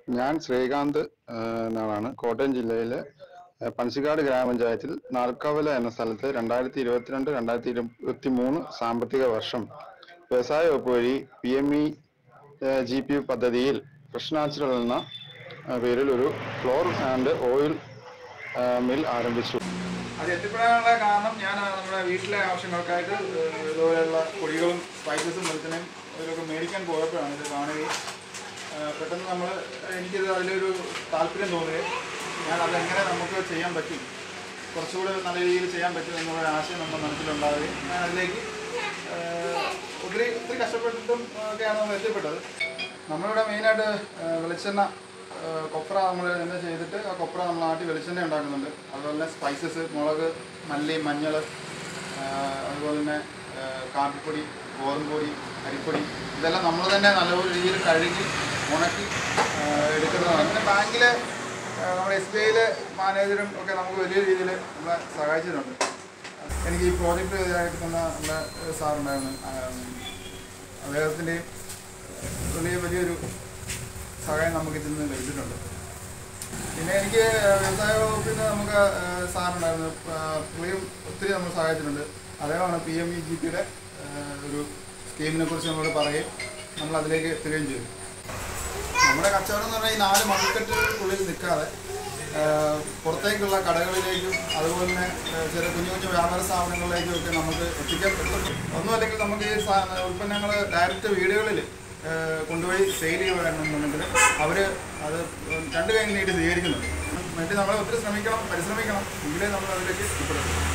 ഞാൻ ശ്രീകാന്ത് ആ, എന്നാളാണ് കോട്ടയം ജില്ലയിലെ ആ, പനച്ചിക്കാട് ഗ്രാമപഞ്ചായത്തിൽ നാൽക്കവല എന്ന സ്ഥലത്ത് രണ്ടായിരത്തി ഇരുപത്തിരണ്ട് രണ്ടായിരത്തി ഇരുപത്തി മൂന്ന് സാമ്പത്തിക വർഷം വ്യവസായ വകുപ്പ് വഴി P M E G P പദ്ധതിയിൽ ഫ്രഷ് നാച്ചുറൽ എന്ന ആ, പേരിൽ ഒരു ഫ്ലോർ ആൻഡ് ഓയിൽ മിൽ ആരംഭിച്ചു അത് എത്തിപ്പെടാനുള്ള കാരണം ഞാൻ നമ്മുടെ വീട്ടിലെ ആവശ്യങ്ങൾക്കായിട്ട് ഏഹ്, ഇതുപോലെയുള്ള പൊടികളും സ്പൈസസും വെളിച്ചെണ്ണയും ഇതൊക്കെ മേടിക്കാൻ പോയപ്പോഴാണ് ഇത് കാണുകയും ഏഹ്, പെട്ടെന്ന് നമ്മൾ എനിക്കിത് അതിലൊരു താല്പര്യം തോന്നുകയും ഞാൻ അതെങ്ങനെ നമുക്ക് ചെയ്യാൻ പറ്റും കുറച്ചുകൂടെ നല്ല രീതിയിൽ ചെയ്യാൻ പറ്റും എന്നുള്ള ആശയം നമ്മുടെ മനസ്സിലുണ്ടാവുകയും ഞാൻ അതിലേക്ക് ഏഹ്, ഒത്തിരി ഒത്തിരി കഷ്ടപ്പെട്ടിട്ടും ഒക്കെയാണ് നമ്മൾ എത്തിപ്പെട്ടത് നമ്മളിവിടെ മെയിനായിട്ട് ഏഹ്, വെളിച്ചെണ്ണ ഏഹ് കൊപ്ര നമ്മൾ തന്നെ ചെയ്തിട്ട് ആ കൊപ്ര നമ്മൾ ആട്ടി വെളിച്ചെണ്ണ ഉണ്ടാക്കുന്നുണ്ട് അതുപോലെ തന്നെ സ്പൈസസ് മുളക് മല്ലി മഞ്ഞൾ അതുപോലെ തന്നെ ഏഹ് കാപ്പിപ്പൊടി ഗോതമ്പ് പൊടി അരിപ്പൊടി ഇതെല്ലാം നമ്മൾ തന്നെ നല്ലപോലെ രീതിയിൽ കഴുകി ഉണക്കി ഏഹ് എടുക്കുന്നതാണ് പിന്നെ ബാങ്കിലെ ഏഹ് നമ്മുടെ എസ് ബി ഐയിലെ മാനേജറും ഒക്കെ നമുക്ക് വലിയ രീതിയിൽ നമ്മളെ സഹായിച്ചിട്ടുണ്ട് എനിക്ക് ഈ പ്രോജക്റ്റ് ഇതായിട്ട് തന്ന നമ്മുടെ സാറുണ്ടായിരുന്നു അദ്ദേഹത്തിൻ്റെയും വലിയ വലിയൊരു സഹായം നമുക്ക് ഇതിൽ നിന്ന് ലഭിച്ചിട്ടുണ്ട് പിന്നെ എനിക്ക് വ്യവസായ വകുപ്പിൽ നിന്ന് നമുക്ക് ഏഹ്, സാറുണ്ടായിരുന്നു ഏഹ്, പുള്ളിയും ഒത്തിരി നമ്മൾ സഹായിച്ചിട്ടുണ്ട് അദ്ദേഹമാണ് പി എം ഇ ജി പിയുടെ ഒരു സ്കീമിനെ കുറിച്ച് നമ്മളോട് പറയുകയും നമ്മൾ അതിലേക്ക് എത്തുകയും ചെയ്തു നമ്മുടെ കച്ചവടം എന്ന് പറഞ്ഞാൽ ഈ നാല് മതിക്കെട്ടുകൾക്കുള്ളിൽ നിൽക്കാതെ ഏഹ്, പുറത്തേക്കുള്ള കടകളിലേക്കും അതുപോലെ തന്നെ ഏഹ്, ചെറിയ കുഞ്ഞു കുഞ്ഞു വ്യാപാര സ്ഥാപനങ്ങളിലേക്കും ഒക്കെ നമുക്ക് എത്തിക്കാൻ പറ്റും ഒന്നുമല്ലെങ്കിൽ നമുക്ക് ഈ സാ- ഉൽപ്പന്നങ്ങൾ ഡയറക്റ്റ് വീടുകളിൽ ഏഹ്, കൊണ്ടുപോയി സെയിൽ ചെയ്യുകയാണെന്നുണ്ടെങ്കിൽ അവർ അത് രണ്ട് കൈ നീട്ടി സ്വീകരിക്കുന്നുണ്ട് വേണ്ടി നമ്മൾ ഒത്തിരി ശ്രമിക്കണം പരിശ്രമിക്കണം എങ്കിലേ നമ്മൾ അതിലേക്ക് എത്തിപ്പെടും